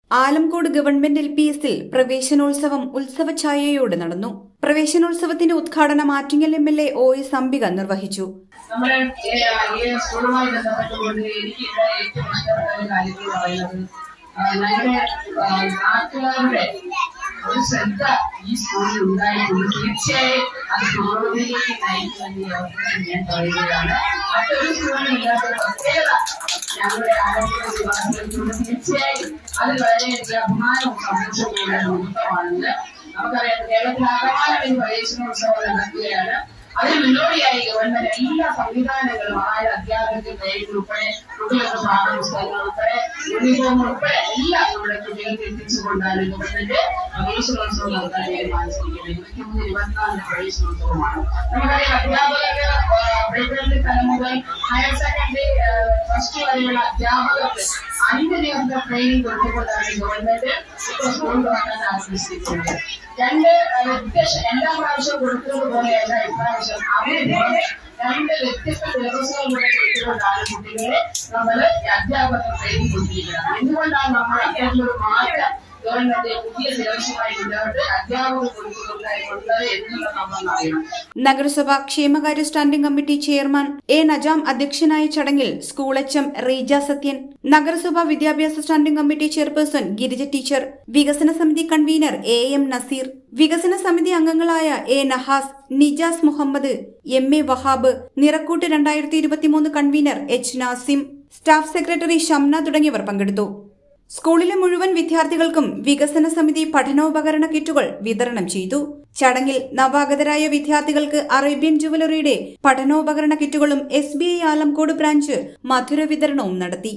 Alamcode government L P എസിൽ പ്രവേശനോത്സവം ഉത്സവഛായയോടെ നടന്നു പ്രവേശനോത്സവത്തിന്റെ ഉദ്ഘാടനം Attingal M L A O S Ambika നിർവഹിച്ചു നമ്മുടെ ഏ- ഈ സ്കൂളുമായി ബന്ധപ്പെട്ടുകൊണ്ട് എനിക്ക് ഇവിടെ ഏറ്റവും ഇഷ്ടപ്പെട്ട ഒരു കാര്യം എന്ന് പറയുന്നത് ആ, ഞങ്ങളുടെ ആ, നാട്ടുകാരുടെ ഒരു ശ്രദ്ധ ഈ സ്കൂളിൽ ഉണ്ടായിട്ടുണ്ട് തീർച്ചയായും അത് പുരോഗതിയിലേക്ക് നയിക്കുമെന്ന് ഈ അവസരത്തിൽ ഞാൻ പറയുകയാണ് മറ്റൊരു സ്കൂളിലും ഇല്ലാത്ത പ്രത്യേകത ഞങ്ങളുടെ ആരോഗ്യ വിഭാഗത്തിലുള്ള തീർച്ചയായും അത് വളരെയധികം അഭിമാനവും സന്തോഷവും മുഹൂർത്തമാണെന്ന് നമുക്കറിയാം കേരളത്തിലാകമാനം ഈ പ്രവേശനോത്സവം നടക്കുകയാണ് അതിന് മുന്നോടിയായി ഗവൺമെന്റ് എല്ലാ സംവിധാനങ്ങളും ആയ അധ്യാപകർക്ക് ട്രെയിനിങ് ഉൾപ്പെടെ കുട്ടികൾക്ക് പാഠപുസ്തകങ്ങൾ ഉൾപ്പെടെ യൂണിഫോം ഉൾപ്പെടെ എല്ലാം നമ്മുടെ കുട്ടികൾക്ക് എത്തിച്ചുകൊണ്ടാണ് ഗവൺമെന്റ് പ്രവേശനോത്സവം നടത്താൻ തീരുമാനിച്ചിരിക്കുന്നത് ഇരുപത്തിമൂന്ന് ഇരുപത്തിനാലിന് പ്രവേശനോത്സവമാണ് നമുക്കറിയാം അധ്യാപകർക്ക് പ്രീപ്രൈമറി തലം മുതൽ ഹയർ സെക്കൻഡറി പ്ലസ് ടു വരെയുള്ള അധ്യാപകർക്ക് അഞ്ച് ദിവസത്തെ ട്രെയിനിങ് കൊടുത്തുകൊണ്ടാണ് ഗവൺമെന്റ് ഇപ്പോൾ സ്കൂൾ തുറക്കാൻ ആഗ്രഹിച്ചിരിക്കുന്നത് രണ്ട് ഏഹ്, വ്യത്യസ്ത എല്ലാ പ്രാവശ്യവും കൊടുക്കുന്നത് പോലെയല്ല ഇപ്രാവശ്യം അവരുടെ രണ്ട് വ്യത്യസ്ത സിലബസുകൾ കൂടെ കൊടുത്തുകൊണ്ടാണ് കുട്ടികളെ നമ്മൾ അധ്യാപകർ ട്രെയിനിങ് കൊടുത്തിരിക്കുന്നത് എന്തുകൊണ്ടാണ് നമ്മൾ അത്തരത്തിലൊരു മാറ്റം ഗവൺമെന്റ് പുതിയ സിലബസുമായി മുന്നോട്ട് അധ്യാപകർ കൊടുക്കുന്നുണ്ടായിട്ടുള്ളത് എന്നുള്ളത് നമ്മൾ അറിയണം നഗരസഭ ക്ഷേമകാര്യ standing committee chairman A Najam അധ്യക്ഷനായ ചടങ്ങിൽ school H M Reeja Sathyan നഗരസഭ വിദ്യാഭ്യാസ standing committee chairperson Girija teacher വികസന സമിതി കൺവീനർ എ എം നസീർ വികസന സമിതി അംഗങ്ങളായ A Nahas Nijas Muhammad M A Wahab നിറക്കൂട്ട് രണ്ടായിരത്തി ഇരുപത്തിമൂന്ന് convener H Nasim staff secretary Shamna തുടങ്ങിയവർ പങ്കെടുത്തു സ്കൂളിലെ മുഴുവൻ വിദ്യാർത്ഥികൾക്കും വികസന സമിതി പഠനോപകരണ കിറ്റുകൾ വിതരണം ചെയ്തു ചടങ്ങിൽ നവാഗതരായ വിദ്യാർത്ഥികൾക്ക് അറേബ്യൻ ജുവലറിയുടെ പഠനോപകരണ കിറ്റുകളും S B I Alamcode branch മധുര വിതരണവും നടത്തി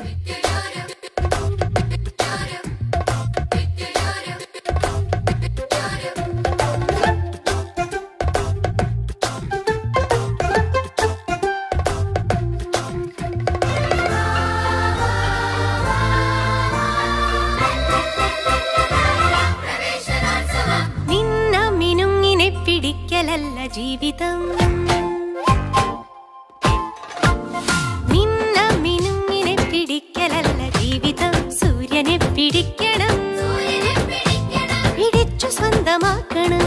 നിന്ന മിനുങ്ങിനെ പിടിക്കലല്ല ജീവിതം നിന്ന മിനുങ്ങിനെ പിടിക്കലല്ല ജീവിതം സൂര്യനെ പിടിക്കണം പിടിച്ചു സ്വന്തമാക്കണം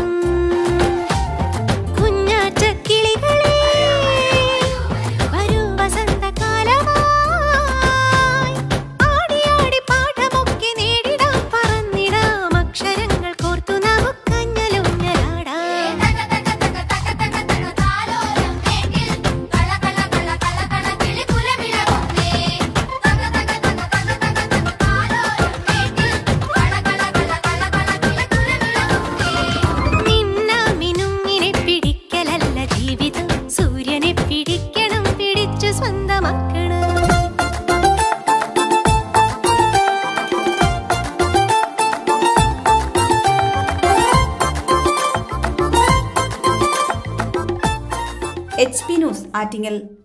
കുഞ്ഞാറ്റക്കിളികളെ വരൂ വസന്തകാലമായി ആടി ആടി പാഠമൊക്കെ നേടിടാം പറന്നിടാം അക്ഷരങ്ങൾ കോർത്തു നമുക്കഞ്ഞലൂഞ്ഞലാടാം നിന്ന മിനുങ്ങിനെ പിടിക്കലല്ല ജീവിതം സൂര്യനെ പിടിക്കണം പിടിച്ചു സ്വന്തമാക്കണം എച്ച് പി ന്യൂസ് ആറ്റിങ്ങൽ